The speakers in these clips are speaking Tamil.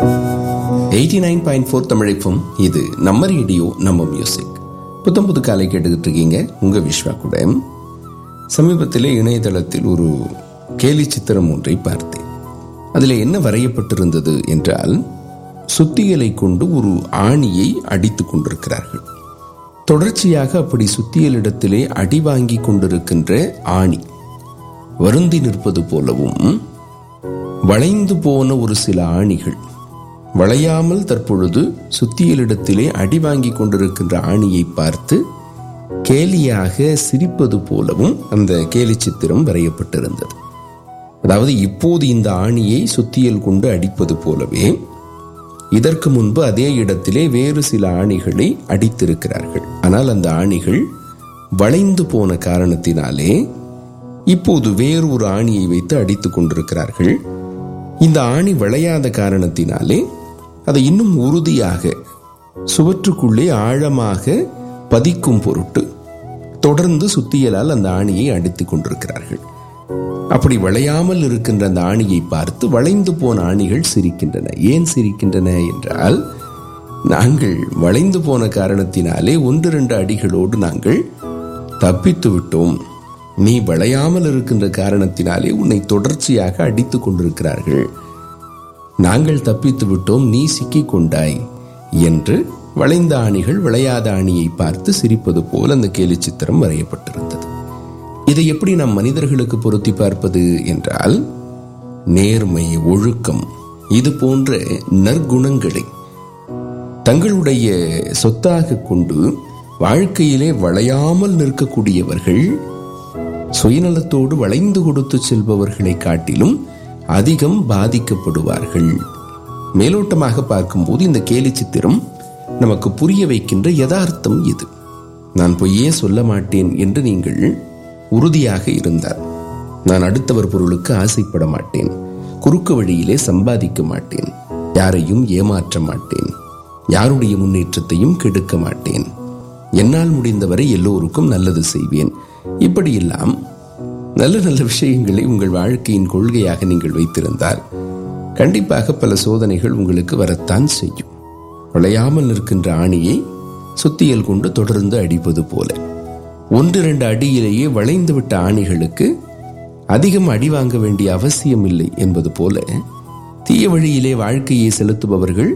எயிட்டி நைன் பாயிண்ட் ஃபோர் தமிழைப்பும் இது நம்ம ரேடியோ நம்ம மியூசிக் புத்தம் புது காலை கேட்டுக்கிட்டு இருக்கீங்க உங்க விஸ்வா கூட சமீபத்திலே இணையதளத்தில் ஒரு கேலி சித்திரம் ஒன்றை பார்த்தேன் அதில் என்ன வரையப்பட்டிருந்தது என்றால் சுத்தியலை கொண்டு ஒரு ஆணியை அடித்துக் கொண்டிருக்கிறார்கள் தொடர்ச்சியாக அப்படி சுத்தியலிடத்திலே அடி வாங்கி கொண்டிருக்கின்ற ஆணி வருந்தி நிற்பது போலவும் வளைந்து போன ஒரு சில ஆணிகள் வளையாமல் தற்பொழுது சுத்தியலிடத்திலே அடி வாங்கி கொண்டிருக்கின்ற ஆணியை பார்த்து கேலியாக சிரிப்பது போலவும் அந்த கேலி சித்திரம் வரையப்பட்டிருந்தது அதாவது இப்போது இந்த ஆணியை சுத்தியல் கொண்டு அடிப்பது போலவே இதற்கு முன்பு அதே இடத்திலே வேறு சில ஆணிகளை அடித்திருக்கிறார்கள் ஆனால் அந்த ஆணிகள் வளைந்து போன காரணத்தினாலே இப்போது வேறு ஒரு ஆணியை வைத்து அடித்துக் கொண்டிருக்கிறார்கள் இந்த ஆணி வளையாத காரணத்தினாலே அதை இன்னும் உறுதியாக சுவற்றுக்குள்ளே ஆழமாக பதிக்கும் பொருட்டு தொடர்ந்து சுத்தியலால் அந்த ஆணியை அடித்துக் கொண்டிருக்கிறார்கள் அப்படி வளையாமல் இருக்கின்ற அந்த ஆணியை பார்த்து வளைந்து போன ஆணிகள் சிரிக்கின்றன ஏன் சிரிக்கின்றன என்றால் நாங்கள் வளைந்து போன காரணத்தினாலே ஒன்று ரெண்டு அடிகளோடு நாங்கள் தப்பித்து விட்டோம் நீ வளையாமல் இருக்கின்ற காரணத்தினாலே உன்னை தொடர்ச்சியாக அடித்துக் கொண்டிருக்கிறார்கள் நாங்கள் தப்பித்து விட்டோம் நீ சிக்கிக் கொண்டாய் என்று வளைந்த ஆணிகள் விளையாத ஆணியை பார்த்து சிரிப்பது போல் அந்த கேலி சித்திரம் வரையப்பட்டிருந்தது இதை எப்படி நாம் மனிதர்களுக்கு பொருத்தி பார்ப்பது என்றால் நேர்மை ஒழுக்கம் இது போன்ற நற்குணங்களை தங்களுடைய சொத்தாக கொண்டு வாழ்க்கையிலே வளையாமல் நிற்கக்கூடியவர்கள் சுயநலத்தோடு வளைந்து கொடுத்து செல்பவர்களை காட்டிலும் அதிகம் பாதிக்கப்படுவார்கள் மேலோட்டமாக பார்க்கும்போது இந்த கேலி சித்திரம் நமக்கு புரிய வைக்கின்ற யதார்த்தம் இது நான் பொய்யே சொல்ல மாட்டேன் என்று நீங்கள் உறுதியாக இருந்தால் நான் அடுத்தவர் பொருளுக்கு ஆசைப்பட மாட்டேன் குறுக்கு வழியிலே சம்பாதிக்க மாட்டேன் யாரையும் ஏமாற்ற மாட்டேன் யாருடைய முன்னேற்றத்தையும் கெடுக்க மாட்டேன் என்னால் முடிந்தவரை எல்லோருக்கும் நல்லது செய்வேன் இப்படியெல்லாம் நல்ல நல்ல விஷயங்களை உங்கள் வாழ்க்கையின் கொள்கையாக நீங்கள் வைத்திருந்தால் கண்டிப்பாக பல சோதனைகள் உங்களுக்கு வரத்தான் செய்யும் விளையாமல் நிற்கின்ற ஆணியை சுத்தியல் கொண்டு தொடர்ந்து அடிப்பது போல ஒன்று இரண்டு அடியிலேயே வளைந்துவிட்ட ஆணிகளுக்கு அதிகம் அடி வாங்க வேண்டிய அவசியம் இல்லை என்பது போல தீய வழியிலே வாழ்க்கையை செலுத்துபவர்கள்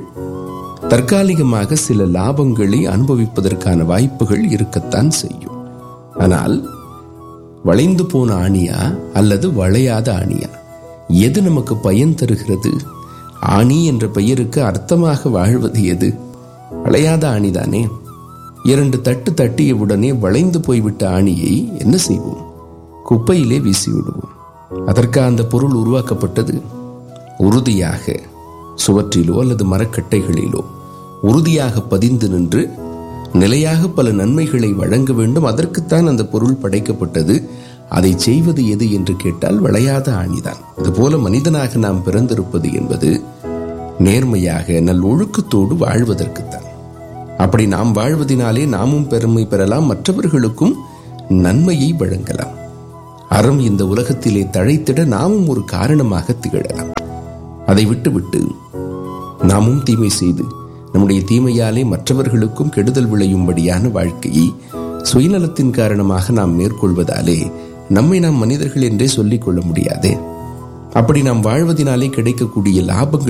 தற்காலிகமாக சில லாபங்களை அனுபவிப்பதற்கான வாய்ப்புகள் இருக்கத்தான் செய்யும் ஆனால் வளைந்து போன ஆணியா அல்லது வளையாத ஆணியா எது நமக்கு பயன் தருகிறது ஆணி என்ற பெயருக்கு அர்த்தமாக வாழ்வது எது வளையாத ஆணிதானே இரண்டு தட்டு தட்டிய உடனே வளைந்து போய்விட்ட ஆணியை என்ன செய்வோம் குப்பையிலே வீசி விடுவோம் அதற்கா அந்த பொருள் உருவாக்கப்பட்டது உறுதியாக சுவற்றிலோ அல்லது மரக்கட்டைகளிலோ உறுதியாக பதிந்து நின்று நிலையாக பல நன்மைகளை வழங்க வேண்டும் அதற்குத்தான் அந்த பொருள் படைக்கப்பட்டது அதை செய்வது எது என்று கேட்டால் விளையாத ஆணிதான் இதுபோல மனிதனாக நாம் பிறந்திருப்பது என்பது நேர்மையாக நல் ஒழுக்கத்தோடு வாழ்வதற்குத்தான் அப்படி நாம் வாழ்வதினாலே நாமும் பெருமை பெறலாம் மற்றவர்களுக்கும் நன்மையை வழங்கலாம் அறம் இந்த உலகத்திலே தழைத்திட நாமும் ஒரு காரணமாக திகழலாம் அதை விட்டுவிட்டு நாமும் தீமை செய்து நம்முடைய தீமையாலே மற்றவர்களுக்கும் கெடுதல் விளையும்படியான வாழ்க்கையை சுயநலத்தின் காரணமாக நாம் மேற்கொள்வதாலே நம்மை நாம் மனிதர்கள் என்றே சொல்லிக் கொள்ள முடியாதே அப்படி நாம் வாழ்வதனாலே கிடைக்கக்கூடிய லாபங்கள்